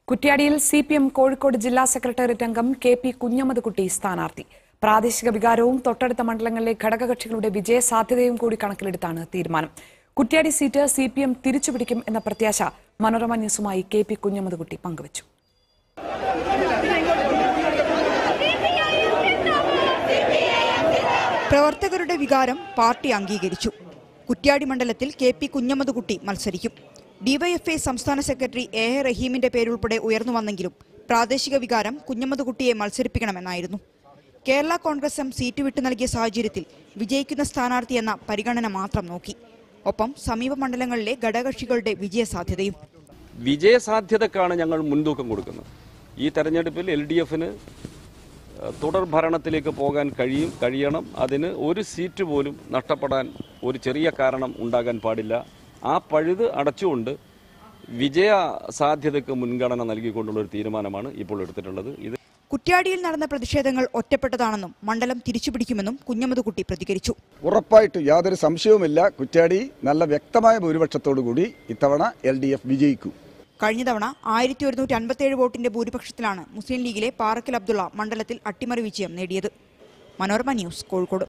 കുറ്റ്യാടിയിൽ C P M Kozhikode ജില്ലാ secretariat അംഗം K P Kunhammed Kutty സ്ഥാനാർത്ഥി പ്രാദേശിക വികാരവും തൊട്ടടുത്ത മണ്ഡലങ്ങളിലെ ഘടകകക്ഷികളുടെ വിജയസാധ്യതയും കൂടി കണക്കിലെടുത്താണ് തീരുമാനം Kuttiadi seat C P M തിരിച്ചുപിടിക്കും എന്ന പ്രത്യാശ മനോരമ ന്യൂസുമായി കെ പി കുഞ്ഞമ്മദ്കുട്ടി പങ്കുവച്ചു പ്രവർത്തകരുടെ വികാരം പാർട്ടി അംഗീകരിച്ചു കുറ്റ്യാടി മണ്ഡലത്തിൽ കെ പി കുഞ്ഞമ്മദ്കുട്ടി മത്സരിക്കും ഡിവൈഎഫ്ഐ സംസ്ഥാന സെക്രട്ടറി എ എ റഹീമിന്റെ പേരുൾപ്പെടെ ഉയർന്നു വന്നെങ്കിലും പ്രാദേശിക വികാരം കുഞ്ഞമ്മദ്കുട്ടിയെ മത്സരിപ്പിക്കണമെന്നായിരുന്നു കേരള കോൺഗ്രസ് എം സീറ്റ് വിട്ടു നൽകിയ സാഹചര്യത്തിൽ വിജയിക്കുന്ന സ്ഥാനാർത്ഥി എന്ന പരിഗണന മാത്രം നോക്കി ഒപ്പം സമീപ മണ്ഡലങ്ങളിലെ ഘടകകക്ഷികളുടെ വിജയസാധ്യതയും വിജയസാധ്യതക്കാണ് ഞങ്ങൾ മുൻതൂക്കം കൊടുക്കുന്നത് ഈ തെരഞ്ഞെടുപ്പിൽ എൽ ഡി എഫിന് തുടർ ഭരണത്തിലേക്ക് പോകാൻ കഴിയും കഴിയണം അതിന് ഒരു സീറ്റ് പോലും നഷ്ടപ്പെടാൻ ഒരു ചെറിയ കാരണം ഉണ്ടാകാൻ പാടില്ല ആ പഴുത് അടച്ചുകൊണ്ട് വിജയ സാധ്യതയ്ക്ക് മുൻഗണന നൽകിക്കൊണ്ടുള്ള ഒരു തീരുമാനമാണ് ഇപ്പോൾ എടുത്തിട്ടുള്ളത് ഇത് കുറ്റ്യാടിയിൽ നടന്ന പ്രതിഷേധങ്ങൾ ഒറ്റപ്പെട്ടതാണെന്നും മണ്ഡലം തിരിച്ചുപിടിക്കുമെന്നും കുഞ്ഞമ്മദ്കുട്ടി പ്രതികരിച്ചു ഉറപ്പായിട്ടും യാതൊരു സംശയവുമില്ല കുറ്റ്യാടി നല്ല വ്യക്തമായ ഭൂരിപക്ഷത്തോടു കൂടി ഇത്തവണ എൽ ഡി എഫ് വിജയിക്കും കഴിഞ്ഞ തവണ ആയിരത്തി ഒരുന്നൂറ്റി അൻപത്തിയേഴ് വോട്ടിന്റെ ഭൂരിപക്ഷത്തിലാണ് മുസ്ലിം ലീഗിലെ പാറക്കൽ അബ്ദുള്ള മണ്ഡലത്തിൽ അട്ടിമറി വിജയം നേടിയത് മനോരമ ന്യൂസ് കോഴിക്കോട്